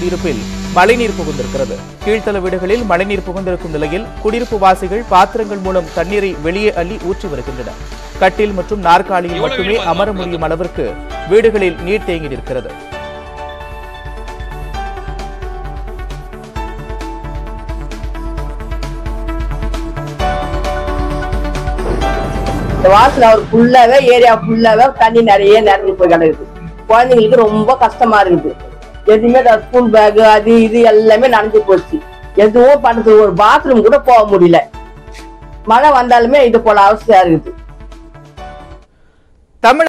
குடியிருப்பில் மழைநீர் புகுந்திருக்கிறது கீழ்த்தள வீடுகளில் மழைநீர் புகுந்திருக்கும் நிலையில் குடியிருப்பு வாசிகள் பாத்திரங்கள் மூலம் தண்ணீரை வெளியே அள்ளி ஊற்றி வருகின்றனர் கட்டில் மற்றும் நாற்காலியில் மட்டுமே அமர முடியும் அளவிற்கு வீடுகளில் நீர் தேங்கி நிற்கிறது இந்த வாசல் அவர் ஃபுல்லாவே ஏரியா ஃபுல்லாவே தண்ணி நிறைய நிறைஞ்சு போய் கிடக்குது குழந்தைங்களுக்கு ரொம்ப கஷ்டமா இருக்குது எதுவுமே ஸ்கூல் பேக் அது இது எல்லாமே நனைஞ்சு போச்சு எதுவும் பண்றது ஒரு பாத்ரூம் கூட போக முடியல மழை வந்தாலுமே இது போல அவசியம் இருக்குது தமிழ்